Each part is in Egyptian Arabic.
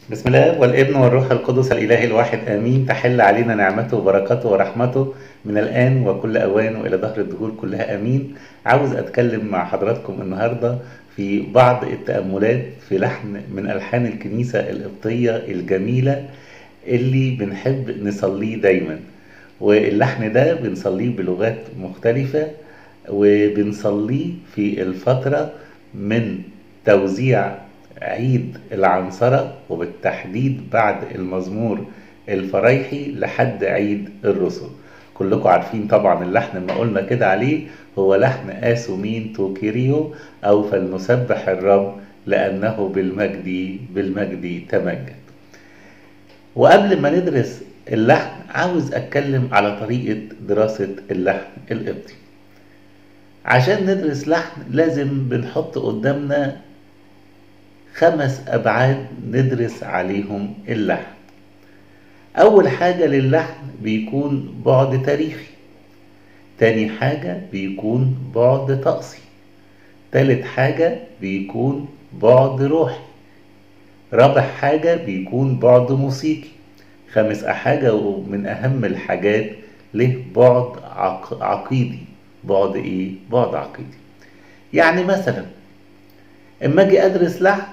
بسم الله والابن والروح القدس الإله الواحد آمين تحل علينا نعمته وبركاته ورحمته من الآن وكل أوان وإلى دهر الدهور كلها آمين عاوز أتكلم مع حضراتكم النهاردة في بعض التأملات في لحن من ألحان الكنيسة القبطية الجميلة اللي بنحب نصليه دايما واللحن ده بنصليه بلغات مختلفة وبنصليه في الفترة من توزيع عيد العنصرة وبالتحديد بعد المزمور الفرايحي لحد عيد الرسل كلكم عارفين طبعا اللحن ما قلنا كده عليه هو لحن آسومين توكيريو أو فلنسبح الرب لأنه بالمجد بالمجد تمجد وقبل ما ندرس اللحن عاوز أتكلم على طريقة دراسة اللحن القبطي عشان ندرس لحن لازم بنحط قدامنا خمس أبعاد ندرس عليهم اللحن أول حاجة للحن بيكون بعد تاريخي تاني حاجة بيكون بعد طقسي تالت حاجة بيكون بعد روحي رابع حاجة بيكون بعد موسيقي خامس حاجة ومن أهم الحاجات له بعد عق... عقيدي بعد إيه؟ بعد عقيدي يعني مثلا اما اجي ادرس لحن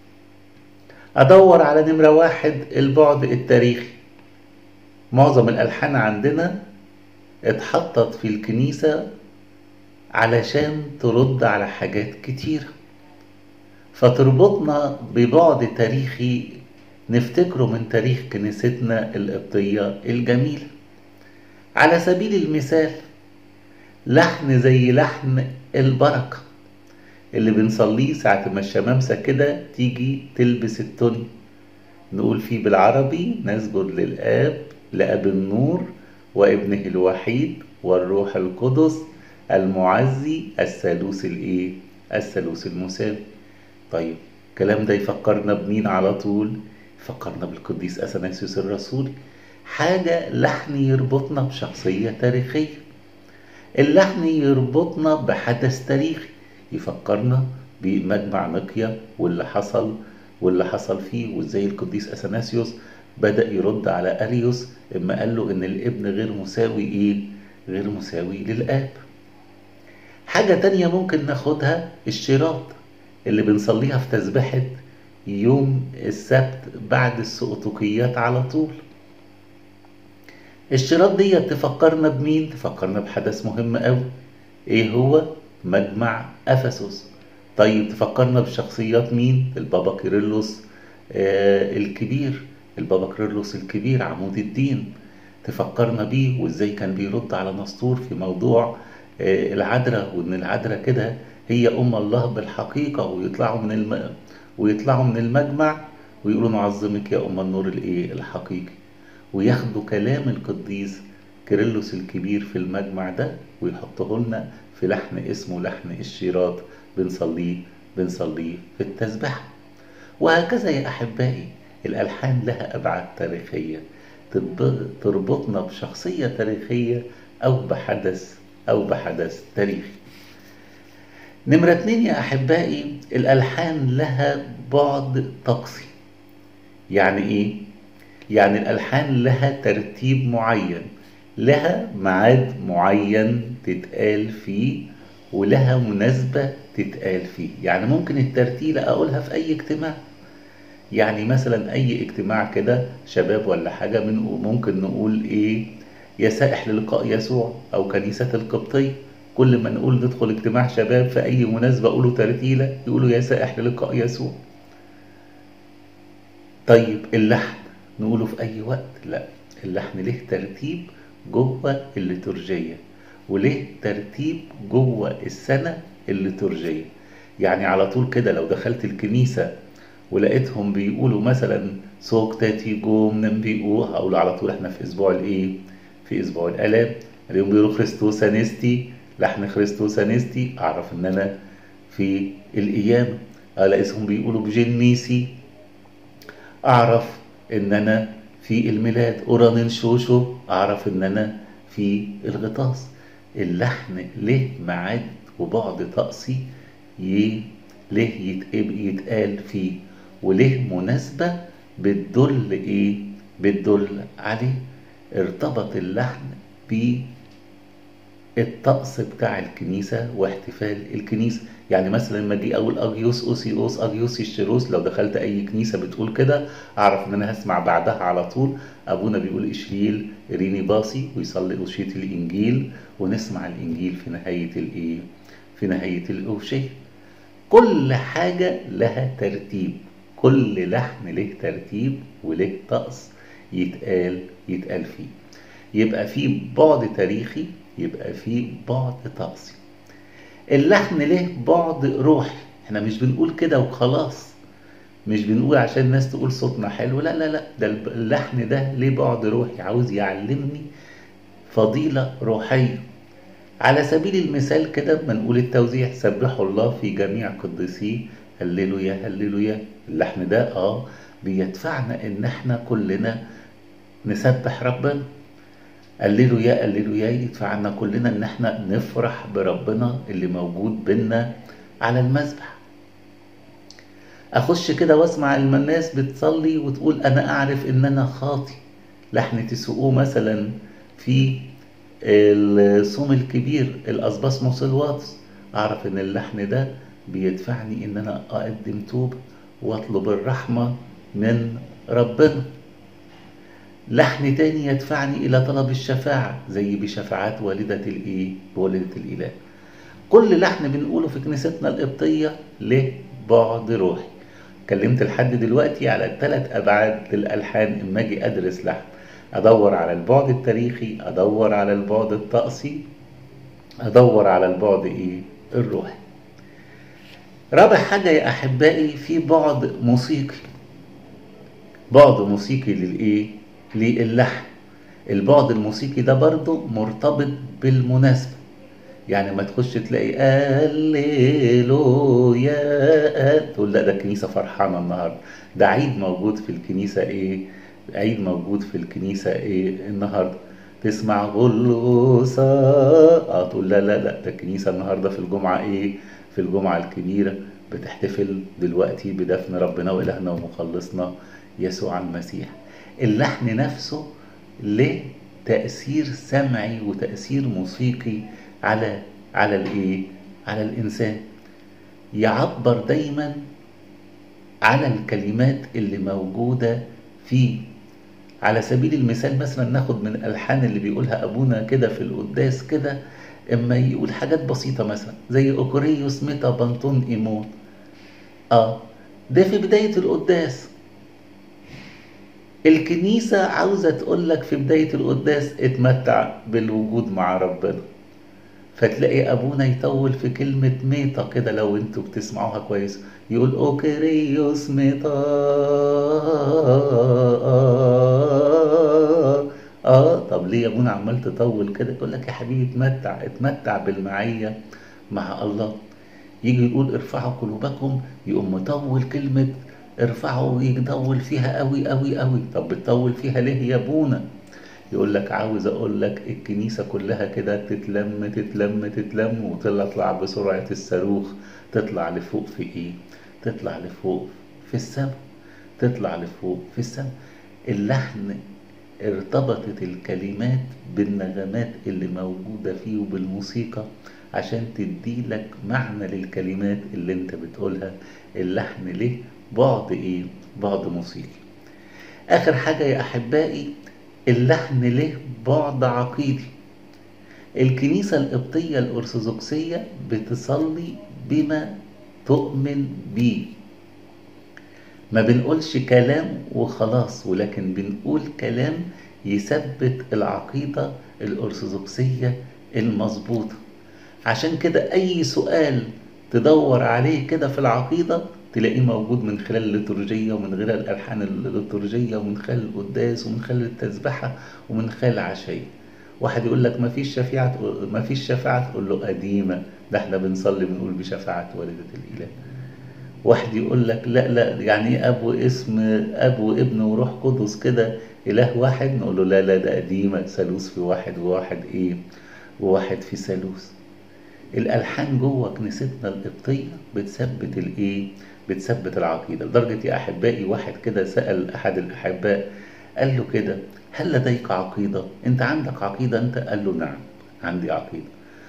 ادور على نمرة واحد البعد التاريخي معظم الالحان عندنا اتحطت في الكنيسة علشان ترد على حاجات كتيرة فتربطنا ببعد تاريخي نفتكره من تاريخ كنيستنا القبطية الجميلة على سبيل المثال لحن زي لحن البركه اللي بنصليه ساعة ما الشمامسة كده تيجي تلبس التوني نقول فيه بالعربي نسجد للآب لأب النور وابنه الوحيد والروح القدس المعزي الثالوث الايه الثالوث المساوي طيب الكلام ده يفكرنا بمين على طول يفكرنا بالقديس اثناسيوس الرسول حاجة لحن يربطنا بشخصية تاريخية اللحن يربطنا بحدث تاريخي يفكرنا بمجمع نقيا واللي حصل واللي حصل فيه وازاي القديس اثناسيوس بدا يرد على اريوس اما قال له ان الابن غير مساوي ايه غير مساوي للاب حاجة تانية ممكن ناخدها الشراط اللي بنصليها في تسبحة يوم السبت بعد السقطوكيات على طول الشراط دي تفكرنا بمين تفكرنا بحدث مهم قوي ايه هو مجمع افسس طيب تفكرنا بشخصيات مين البابا كيرلس آه الكبير البابا كيرلس الكبير عمود الدين تفكرنا بيه وازاي كان بيرد على نسطور في موضوع آه العذراء وان العذراء كده هي ام الله بالحقيقه ويطلعوا من الم... ويطلعوا من المجمع ويقولوا نعظمك يا ام النور الايه الحقيقي وياخدوا كلام القديس كيرلس الكبير في المجمع ده ويحطه لنا في لحن اسمه لحن الشيرات بنصليه بنصليه في التسبحة وهكذا يا أحبائي الألحان لها أبعاد تاريخية تربطنا بشخصية تاريخية أو بحدث أو بحدث تاريخي نمرة اتنين يا أحبائي الألحان لها بعد طقسي يعني إيه؟ يعني الألحان لها ترتيب معين لها ميعاد معين تتقال فيه ولها مناسبة تتقال فيه يعني ممكن الترتيلة أقولها في أي اجتماع يعني مثلا أي اجتماع كده شباب ولا حاجة من ممكن نقول إيه يا سائح للقاء يسوع أو كنيسة القبطية كل ما نقول ندخل اجتماع شباب في أي مناسبة قولوا ترتيلة يقولوا يا سائح للقاء يسوع طيب اللحن نقوله في أي وقت لا اللحن له ترتيب جوه الليتورجية وليه ترتيب جوه السنة الليتورجية يعني على طول كده لو دخلت الكنيسة ولقيتهم بيقولوا مثلا سوق تاتي جوم نمبيقو هقول على طول احنا في اسبوع الايه في اسبوع الالام اليوم بيقولوا خريستوس انستي لحن خريستوس انستي اعرف ان انا في القيامة الاقيهم بيقولوا بجين ميسي اعرف ان انا في الميلاد أورانين شوشو أعرف إن أنا في الغطاس اللحن له ميعاد وبعد طقسي له يتقال فيه وله مناسبة بتدل ايه بتدل عليه ارتبط اللحن بالطقس بتاع الكنيسة واحتفال الكنيسة يعني مثلا لما اجي اقول اجيوس اوسيوس اجيوس الشيروس لو دخلت اي كنيسة بتقول كده اعرف ان انا هسمع بعدها على طول ابونا بيقول اشريل ريني باصي ويصلي اوشية الانجيل ونسمع الانجيل في نهاية الايه في نهاية الاوشية كل حاجة لها ترتيب كل لحن له ترتيب وله طقس يتقال يتقال فيه يبقى في بعد تاريخي يبقى في بعد طقسي اللحن له بعد روحي احنا مش بنقول كده وخلاص مش بنقول عشان الناس تقول صوتنا حلو لا لا لا ده اللحن ده ليه بعد روحي عاوز يعلمني فضيلة روحية على سبيل المثال كده بنقول التوزيع سبحوا الله في جميع قدسيه هللويا هللويا اللحن ده اه بيدفعنا ان احنا كلنا نسبح ربنا قللوا يا قللوا يا يدفعنا كلنا ان احنا نفرح بربنا اللي موجود بينا على المذبح اخش كده واسمع الناس بتصلي وتقول انا اعرف ان انا خاطي لحن تسوقوه مثلا في الصوم الكبير الاسباسموس الواطس اعرف ان اللحن ده بيدفعني ان انا اقدم توبه واطلب الرحمه من ربنا لحن تاني يدفعني إلى طلب الشفاعة زي بشفاعات والدة الإيه؟ بوالدة الإله. كل لحن بنقوله في كنيستنا القبطية له بعد روحي. اتكلمت لحد دلوقتي على الثلاث أبعاد للألحان إما أجي أدرس لحن. أدور على البعد التاريخي، أدور على البعد الطقسي، أدور على البعد إيه؟ الروحي. رابع حاجة يا أحبائي في بعد موسيقي. بعد موسيقي للإيه؟ للحن البعد الموسيقي ده برضه مرتبط بالمناسبة يعني ما تخش تلاقي هللويا تقول لا ده الكنيسة فرحانة النهاردة ده عيد موجود في الكنيسة ايه عيد موجود في الكنيسة ايه النهاردة تسمع غلوصة اه تقول لا لا لا ده الكنيسة النهاردة في الجمعة ايه في الجمعة الكبيرة بتحتفل دلوقتي بدفن ربنا وإلهنا ومخلصنا يسوع المسيح اللحن نفسه له تأثير سمعي وتأثير موسيقي على على الايه؟ على الإنسان يعبر دايما على الكلمات اللي موجودة فيه على سبيل المثال مثلا ناخد من الألحان اللي بيقولها أبونا كده في القداس كده اما يقول حاجات بسيطة مثلا زي أوكوريوس ميتا بنطون إيمون اه ده في بداية القداس الكنيسة عاوزة تقول لك في بداية القداس اتمتع بالوجود مع ربنا فتلاقي أبونا يطول في كلمة ميتا كده لو انتوا بتسمعوها كويس يقول أوكريوس ميتا آه طب ليه يا أبونا عمال تطول كده يقول لك يا حبيبي اتمتع اتمتع بالمعية مع الله يجي يقول ارفعوا قلوبكم يقوم مطول كلمة ارفعوا يطول فيها قوي قوي قوي طب بتطول فيها ليه يا ابونا يقول لك عاوز اقول لك الكنيسة كلها كده تتلم تتلم تتلم وتطلع بسرعة الصاروخ تطلع لفوق في ايه تطلع لفوق في السماء تطلع لفوق في السماء اللحن ارتبطت الكلمات بالنغمات اللي موجودة فيه وبالموسيقى عشان تديلك معنى للكلمات اللي انت بتقولها اللحن ليه بعد ايه بعد موسيقي اخر حاجة يا احبائي اللحن له بعد عقيدي الكنيسة القبطية الأرثوذكسية بتصلي بما تؤمن بيه ما بنقولش كلام وخلاص ولكن بنقول كلام يثبت العقيدة الأرثوذكسية المظبوطة عشان كده أي سؤال تدور عليه كده في العقيدة تلاقيه موجود من خلال الليتورجية ومن خلال الألحان الليتورجية ومن خلال القداس ومن خلال التسبحة ومن خلال العشية واحد يقول لك ما فيش شفيعة ما فيش شفاعة تقول له قديمة ده احنا بنصلي بنقول بشفاعة والدة الإله واحد يقول لك لا لا يعني ايه اب واسم اب وابن وروح قدس كده اله واحد نقول له لا لا ده قديمه ثالوث في واحد وواحد ايه وواحد في ثالوث الالحان جوه كنيستنا القبطيه بتثبت الايه بتثبت العقيدة لدرجة يا أحبائي واحد كده سأل أحد الأحباء قال له كده هل لديك عقيدة؟ أنت عندك عقيدة أنت؟ قال له نعم عندي عقيدة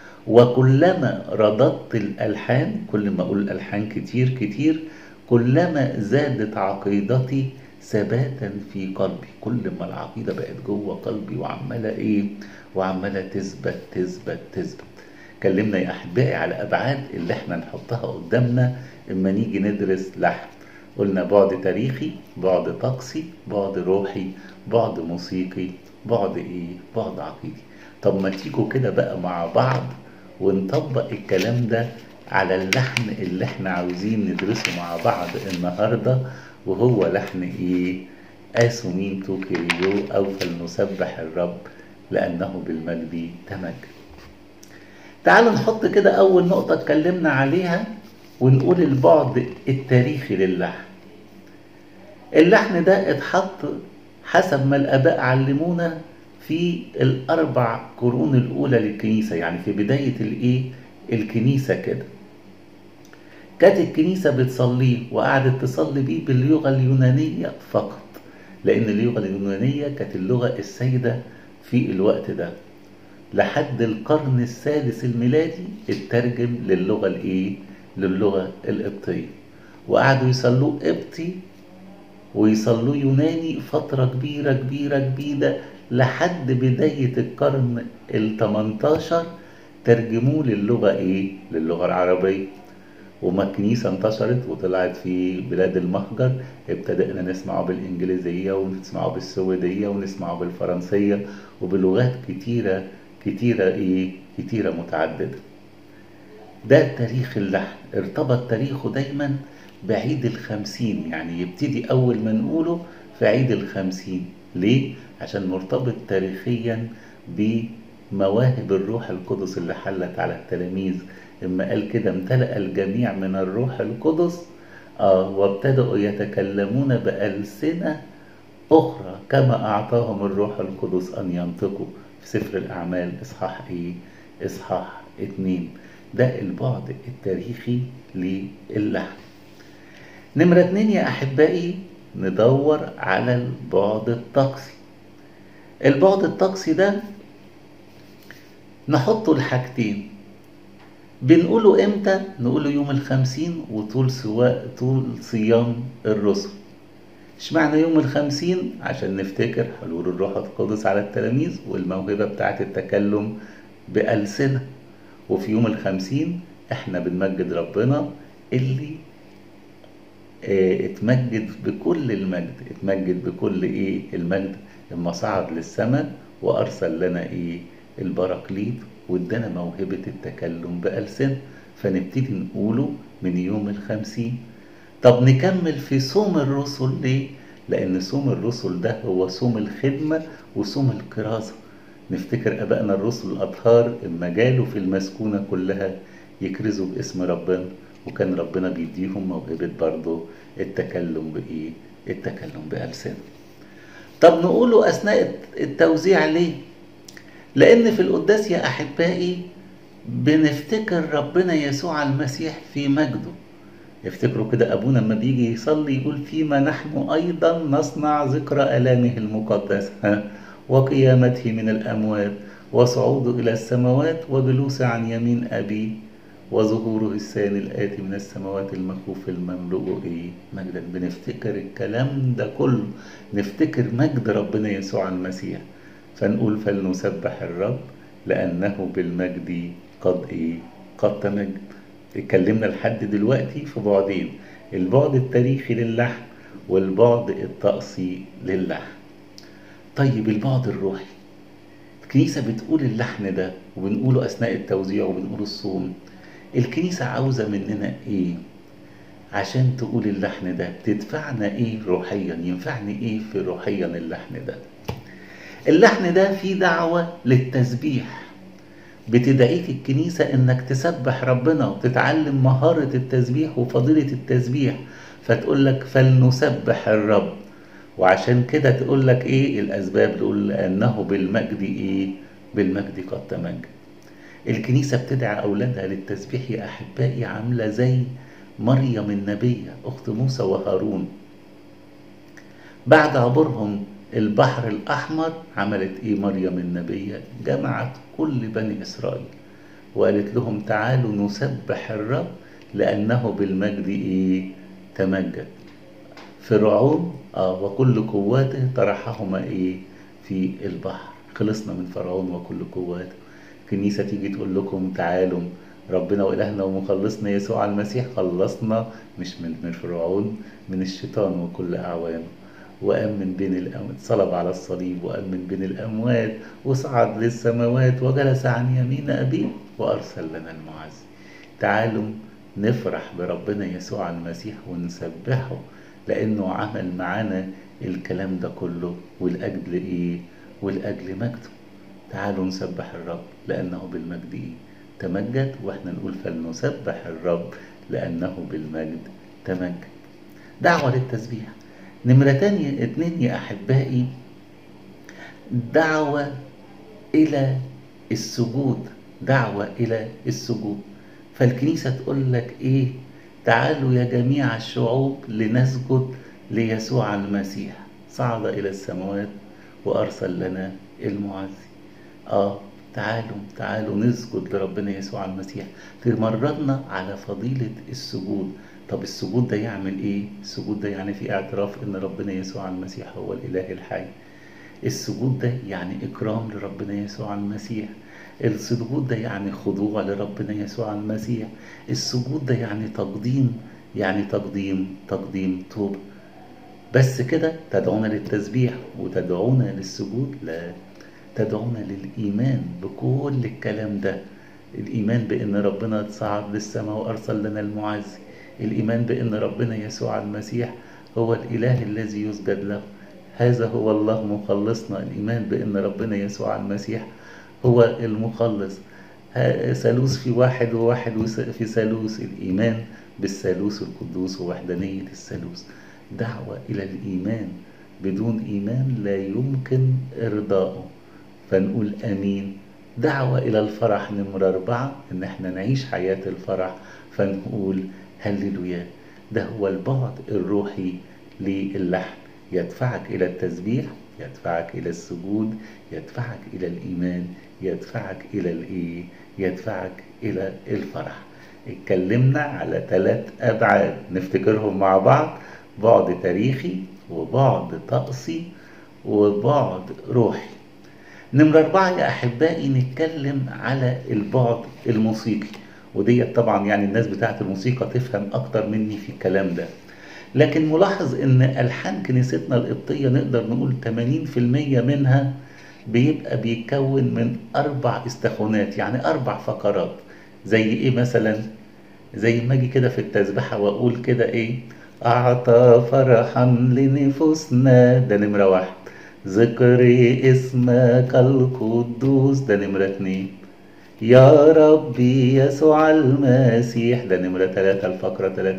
وكلما رددت الألحان كل ما أقول الألحان كتير كتير كلما زادت عقيدتي ثباتا في قلبي كل ما العقيدة بقت جوه قلبي وعمالة إيه وعمالة تثبت تثبت تثبت اتكلمنا يا أحبائي على أبعاد اللي احنا نحطها قدامنا اما نيجي ندرس لحن قلنا بعد تاريخي بعد طقسي بعد روحي بعد موسيقي بعد ايه بعد عقيدي طب ما تيجوا كده بقى مع بعض ونطبق الكلام ده على اللحن اللي احنا عاوزين ندرسه مع بعض النهارده وهو لحن ايه آسومين توكيريو أو فلنسبح الرب لأنه بالمجد تمجد تعالوا نحط كده أول نقطة اتكلمنا عليها ونقول البعد التاريخي للحن اللحن ده اتحط حسب ما الآباء علمونا في الأربع قرون الأولى للكنيسة يعني في بداية الإيه الكنيسة كده كانت الكنيسة بتصليه وقعدت تصلي بيه باللغة اليونانية فقط لأن اللغة اليونانية كانت اللغة السائدة في الوقت ده لحد القرن السادس الميلادي اترجم للغة الإيه؟ للغة القبطية وقعدوا يصلوه قبطي ويصلوه يوناني فترة كبيرة كبيرة كبيرة لحد بداية القرن ال 18 ترجموه للغة إيه؟ للغة العربية وما الكنيسة انتشرت وطلعت في بلاد المهجر ابتدأنا نسمعه بالإنجليزية ونسمعه بالسويدية ونسمعه بالفرنسية وبلغات كتيرة كتيرة إيه؟ كتيرة متعددة ده تاريخ اللحن ارتبط تاريخه دايما بعيد الخمسين يعني يبتدي أول ما نقوله في عيد الخمسين ليه؟ عشان مرتبط تاريخيا بمواهب الروح القدس اللي حلت على التلاميذ اما قال كده امتلأ الجميع من الروح القدس آه وابتدأوا يتكلمون بألسنة أخرى كما أعطاهم الروح القدس أن ينطقوا في سفر الأعمال إصحاح إيه؟ إصحاح اتنين ده البعد التاريخي للحن نمرة اتنين يا أحبائي ندور على البعد الطقسي البعد الطقسي ده نحطه لحاجتين بنقوله امتى نقوله يوم الخمسين وطول سواء طول صيام الرسل اشمعنى يوم الخمسين عشان نفتكر حلول الروح القدس على التلاميذ والموهبة بتاعت التكلم بألسنة وفي يوم الخمسين احنا بنمجد ربنا اللي اه اتمجد بكل المجد اتمجد بكل ايه المجد لما صعد للسماء وارسل لنا ايه البراكليت وادانا موهبة التكلم بألسنة فنبتدي نقوله من يوم الخمسين طب نكمل في صوم الرسل ليه؟ لأن صوم الرسل ده هو صوم الخدمة وصوم الكرازة نفتكر أبائنا الرسل الأطهار اما جالوا في المسكونة كلها يكرزوا باسم ربنا وكان ربنا بيديهم موهبة برضه التكلم بإيه؟ التكلم بألسنة طب نقوله أثناء التوزيع ليه؟ لأن في القداس يا أحبائي بنفتكر ربنا يسوع المسيح في مجده افتكروا كده أبونا لما بيجي يصلي يقول فيما نحن أيضا نصنع ذكرى آلامه المقدسة وقيامته من الأموات وصعوده إلى السماوات وجلوسه عن يمين أبيه وظهوره الثاني الآتي من السماوات المكفوف المملوء إيه مجدا بنفتكر الكلام ده كله نفتكر مجد ربنا يسوع المسيح فنقول فلنسبح الرب لأنه بالمجد قد إيه قد تمجد اتكلمنا لحد دلوقتي في بعدين البعد التاريخي للحن والبعد الطقسي للحن طيب البعد الروحي الكنيسة بتقول اللحن ده وبنقوله أثناء التوزيع وبنقول الصوم الكنيسة عاوزة مننا إيه عشان تقول اللحن ده تدفعنا إيه روحيا ينفعني إيه في روحيا اللحن ده اللحن ده فيه دعوة للتسبيح بتدعيك الكنيسة انك تسبح ربنا وتتعلم مهارة التسبيح وفضيلة التسبيح فتقول لك فلنسبح الرب وعشان كده تقول لك ايه الاسباب تقول لانه بالمجد ايه بالمجد قد تمجد الكنيسة بتدعى اولادها للتسبيح يا احبائي عاملة زي مريم النبية أخت موسى وهارون بعد عبورهم البحر الأحمر عملت إيه مريم النبية جمعت كل بني إسرائيل وقالت لهم تعالوا نسبح الرب لأنه بالمجد إيه تمجد فرعون آه وكل قواته طرحهما إيه في البحر خلصنا من فرعون وكل قواته كنيسة تيجي تقول لكم تعالوا ربنا وإلهنا ومخلصنا يسوع المسيح خلصنا مش من من فرعون من الشيطان وكل أعوانه وقام من بين الأموات صلب على الصليب وقام من بين الأموات وصعد للسماوات وجلس عن يمين أبيه وأرسل لنا المعز تعالوا نفرح بربنا يسوع المسيح ونسبحه لأنه عمل معانا الكلام ده كله والأجل إيه والأجل مجده تعالوا نسبح الرب لأنه بالمجد إيه تمجد وإحنا نقول فلنسبح الرب لأنه بالمجد تمجد دعوة للتسبيح نمرة تانية اتنين يا أحبائي دعوة إلى السجود دعوة إلى السجود فالكنيسة تقول لك إيه تعالوا يا جميع الشعوب لنسجد ليسوع المسيح صعد إلى السماوات وأرسل لنا المعزي آه تعالوا تعالوا نسجد لربنا يسوع المسيح تمرنا على فضيلة السجود طب السجود ده يعمل ايه السجود ده يعني في اعتراف ان ربنا يسوع المسيح هو الاله الحي السجود ده يعني اكرام لربنا يسوع المسيح السجود ده يعني خضوع لربنا يسوع المسيح السجود ده يعني تقديم يعني تقديم تقديم توبة بس كده تدعونا للتسبيح وتدعونا للسجود لا تدعونا للإيمان بكل الكلام ده الإيمان بأن ربنا صعد للسماء وأرسل لنا المعزي الإيمان بأن ربنا يسوع المسيح هو الإله الذي يسجد له هذا هو الله مخلصنا الإيمان بأن ربنا يسوع المسيح هو المخلص ثالوث في واحد وواحد في ثالوث الإيمان بالثالوث القدوس ووحدانية الثالوث دعوة إلى الإيمان بدون إيمان لا يمكن إرضائه فنقول أمين دعوة إلى الفرح نمرة أربعة إن احنا نعيش حياة الفرح فنقول هللويا ده هو البعد الروحي للحن يدفعك إلى التسبيح يدفعك إلى السجود يدفعك إلى الإيمان يدفعك إلى الإيه يدفعك إلى الفرح اتكلمنا على ثلاث أبعاد نفتكرهم مع بعض بعد تاريخي وبعد طقسي وبعد روحي نمرة أربعة يا أحبائي نتكلم على البعد الموسيقي وديت طبعا يعني الناس بتاعت الموسيقى تفهم أكتر مني في الكلام ده لكن ملاحظ إن ألحان كنيستنا القبطية نقدر نقول 80% منها بيبقى بيتكون من أربع استخونات يعني أربع فقرات زي إيه مثلا زي ما أجي كده في التسبحة وأقول كده إيه أعطى فرحا لنفوسنا ده نمرة واحد ذكر اسمك القدوس ده نمرة اتنين يا ربي يسوع المسيح ده نمرة تلاتة الفقرة تلاتة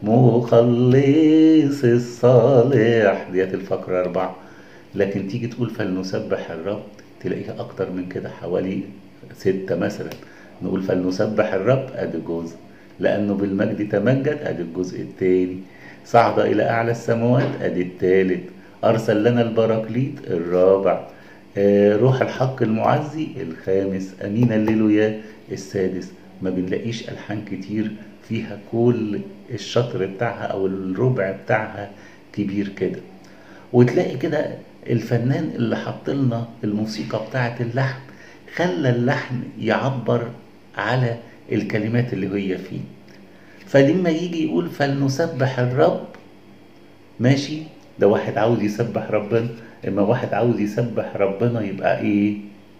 مخلص الصالح ديت الفقرة أربعة لكن تيجي تقول فلنسبح الرب تلاقيها أكتر من كده حوالي ستة مثلا نقول فلنسبح الرب أدي جزء لأنه بالمجد تمجد أدي الجزء التاني صعد إلى أعلى السماوات أدي التالت أرسل لنا البراكليت الرابع آه روح الحق المعزي الخامس أمين الليلويا السادس ما بنلاقيش ألحان كتير فيها كل الشطر بتاعها أو الربع بتاعها كبير كده وتلاقي كده الفنان اللي حط لنا الموسيقى بتاعة اللحن خلى اللحن يعبر على الكلمات اللي هي فيه فلما يجي يقول فلنسبح الرب ماشي ده واحد عاوز يسبح ربنا اما واحد عاوز يسبح ربنا يبقى ايه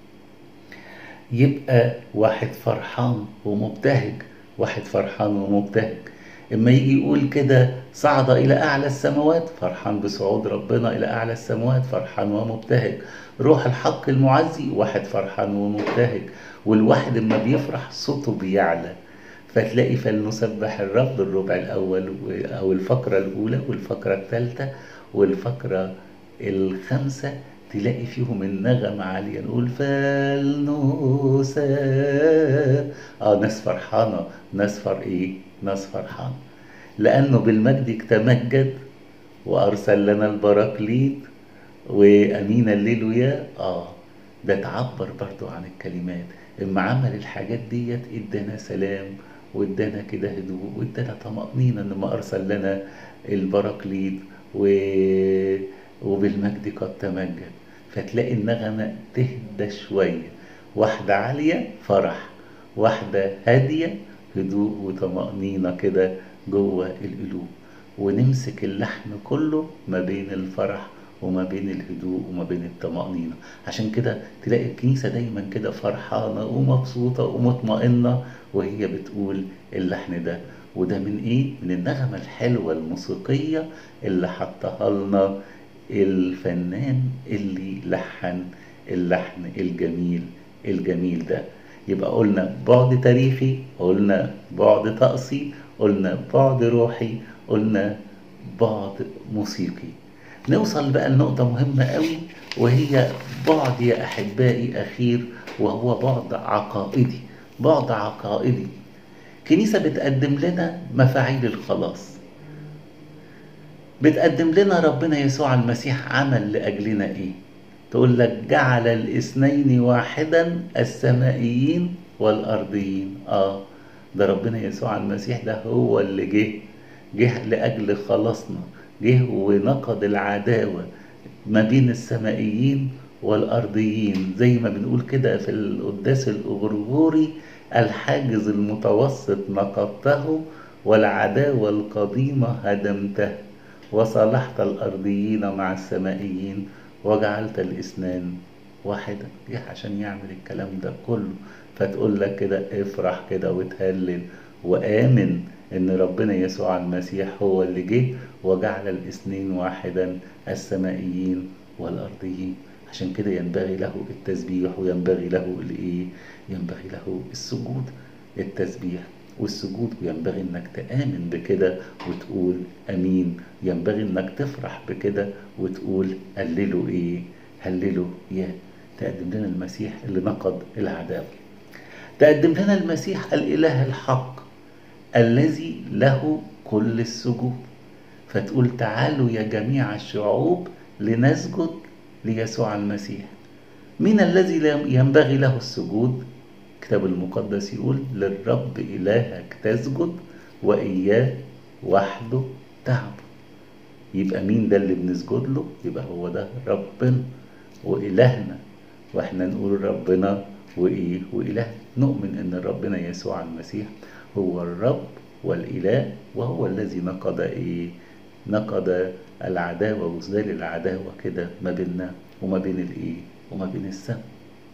يبقى واحد فرحان ومبتهج واحد فرحان ومبتهج اما يجي يقول كده صعد الى اعلى السماوات فرحان بصعود ربنا الى اعلى السماوات فرحان ومبتهج روح الحق المعزي واحد فرحان ومبتهج والواحد اما بيفرح صوته بيعلى فتلاقي فلنسبح الرب الربع الاول او الفقره الاولى والفقره الثالثه والفقره الخامسه تلاقي فيهم النغمة عالية نقول فلنوسى اه ناس فرحانة ناس فر ايه ناس فرحانة لأنه بالمجد تمجد وأرسل لنا البراكليت وأمين الليل وياه آه ده تعبر برضو عن الكلمات اما عمل الحاجات ديت ادانا سلام وادانا كده هدوء وادانا طمأنينة لما أرسل لنا البراكليت و... وبالمجد قد تمجد فتلاقي النغمة تهدى شوية واحدة عالية فرح واحدة هادية هدوء وطمأنينة كده جوه القلوب ونمسك اللحن كله ما بين الفرح وما بين الهدوء وما بين الطمأنينة عشان كده تلاقي الكنيسة دايما كده فرحانة ومبسوطة ومطمئنة وهي بتقول اللحن ده وده من ايه؟ من النغمة الحلوة الموسيقية اللي حطها لنا الفنان اللي لحن اللحن الجميل الجميل ده يبقى قلنا بعد تاريخي قلنا بعد طقسي قلنا بعد روحي قلنا بعد موسيقي نوصل بقى لنقطة مهمة قوي وهي بعد يا أحبائي أخير وهو بعد عقائدي بعد عقائدي كنيسة بتقدم لنا مفاعيل الخلاص بتقدم لنا ربنا يسوع المسيح عمل لأجلنا إيه تقول لك جعل الاثنين واحدا السمائيين والأرضيين آه ده ربنا يسوع المسيح ده هو اللي جه جه لأجل خلاصنا جه ونقض العداوة ما بين السمائيين والأرضيين زي ما بنقول كده في القداس الأغرغوري الحاجز المتوسط نقضته والعداوة القديمة هدمته وصالحت الأرضيين مع السمائيين وجعلت الاثنان واحدا جه عشان يعمل الكلام ده كله فتقول لك كده افرح كده وتهلل وآمن إن ربنا يسوع المسيح هو اللي جه وجعل الاثنين واحدا السمائيين والأرضيين عشان كده ينبغي له التسبيح وينبغي له الإيه؟ ينبغي له السجود التسبيح والسجود وينبغي انك تآمن بكده وتقول امين ينبغي انك تفرح بكده وتقول هللوا ايه هللوا يا تقدم لنا المسيح اللي نقض العذاب تقدم لنا المسيح الاله الحق الذي له كل السجود فتقول تعالوا يا جميع الشعوب لنسجد ليسوع المسيح من الذي ينبغي له السجود الكتاب المقدس يقول للرب إلهك تسجد وإياه وحده تعبد يبقى مين ده اللي بنسجد له يبقى هو ده ربنا وإلهنا واحنا نقول ربنا وإيه وإله نؤمن إن ربنا يسوع المسيح هو الرب والإله وهو الذي نقض إيه نقض العداوة وزال العداوة كده ما بيننا وما بين الإيه وما بين السماء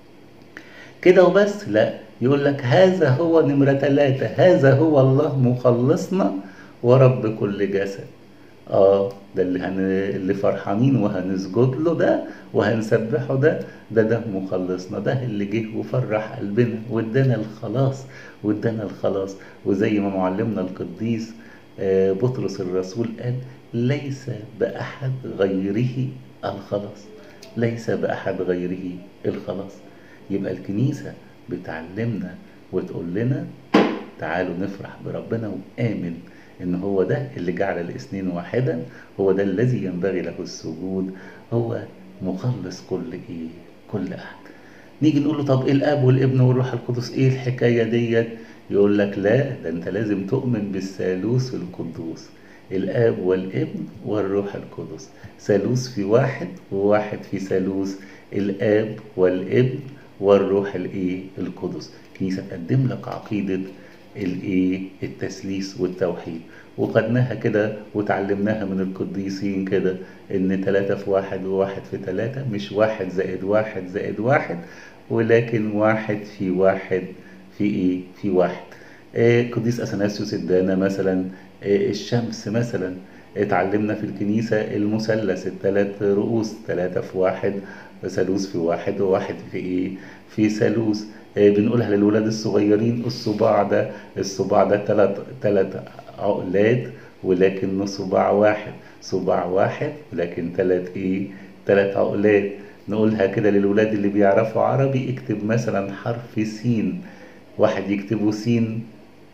كده وبس لا يقول لك هذا هو نمرة ثلاثة هذا هو الله مخلصنا ورب كل جسد اه ده اللي هن... اللي فرحانين وهنسجد له ده وهنسبحه ده ده ده مخلصنا ده اللي جه وفرح قلبنا وادانا الخلاص وادانا الخلاص وزي ما معلمنا القديس آه بطرس الرسول قال ليس بأحد غيره الخلاص ليس بأحد غيره الخلاص يبقى الكنيسة بتعلمنا وتقول لنا تعالوا نفرح بربنا وآمن إن هو ده اللي جعل الاثنين واحدا هو ده الذي ينبغي له السجود هو مخلص كل إيه كل أحد نيجي نقول له طب إيه الآب والابن والروح القدس إيه الحكاية ديت يقول لك لا ده أنت لازم تؤمن بالثالوث القدوس الآب والابن والروح القدس ثالوث في واحد وواحد في ثالوث الآب والابن والروح الايه القدس كنيسه تقدم لك عقيده الايه التثليث والتوحيد وخدناها كده وتعلمناها من القديسين كده ان ثلاثة في واحد وواحد في ثلاثة مش واحد زائد واحد زائد واحد ولكن واحد في واحد في ايه في واحد إيه قديس اثناسيوس ادانا مثلا إيه الشمس مثلا اتعلمنا في الكنيسة المثلث الثلاث رؤوس ثلاثة في واحد ثالوث في واحد وواحد في ايه في ثالوث إيه بنقولها للولاد الصغيرين الصباع ده الصباع ده ثلاث ثلاث عقلات ولكنه صباع واحد صباع واحد ولكن ثلاث ايه ثلاث عقلات نقولها كده للولاد اللي بيعرفوا عربي اكتب مثلا حرف سين واحد يكتبوا سين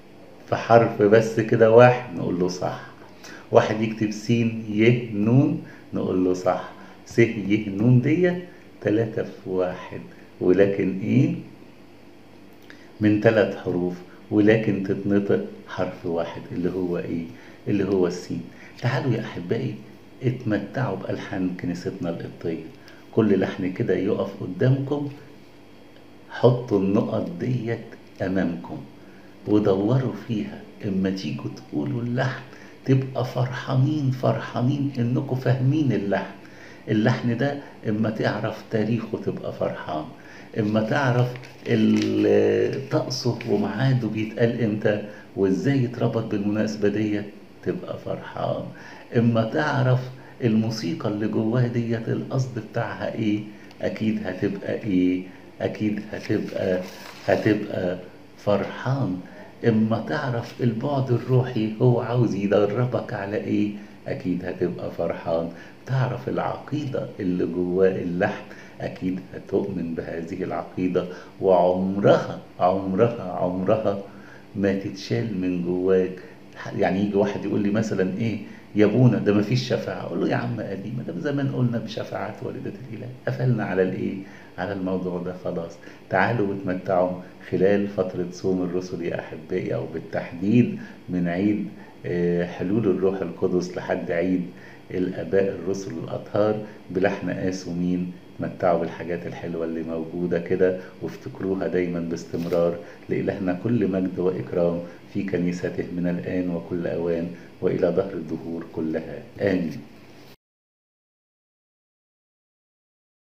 في حرف بس كده واحد نقول له صح واحد يكتب س ي ن نقول له صح س ي ن ديت تلاتة في واحد ولكن ايه من ثلاث حروف ولكن تتنطق حرف واحد اللي هو ايه اللي هو السين تعالوا يا احبائي اتمتعوا بالحان كنيستنا القبطيه كل لحن كده يقف قدامكم حطوا النقط ديت امامكم ودوروا فيها اما تيجوا تقولوا اللحن تبقى فرحانين فرحانين انكم فاهمين اللحن اللحن ده اما تعرف تاريخه تبقى فرحان اما تعرف ال- طقسه وميعاده بيتقال امتى وازاي اتربط بالمناسبة ديت تبقى فرحان اما تعرف الموسيقى اللي جواه ديت القصد بتاعها ايه اكيد هتبقى ايه اكيد هتبقى هتبقى فرحان اما تعرف البعد الروحي هو عاوز يدربك على ايه اكيد هتبقى فرحان تعرف العقيدة اللي جواه اللحن اكيد هتؤمن بهذه العقيدة وعمرها عمرها عمرها ما تتشال من جواك يعني يجي واحد يقول لي مثلا ايه يا ابونا ده ما فيش شفاعة اقول له يا عم قديمة ده زمان قلنا بشفاعات والدة الاله قفلنا على الايه على الموضوع ده خلاص تعالوا وتمتعوا خلال فترة صوم الرسل يا أحبائي أو بالتحديد من عيد آه، حلول الروح القدس لحد عيد الآباء الرسل الأطهار بلحن قاس ومين تمتعوا بالحاجات الحلوة اللي موجودة كده وافتكروها دايما باستمرار لإلهنا كل مجد وإكرام في كنيسته من الآن وكل أوان وإلى ظهر الدهور كلها آمين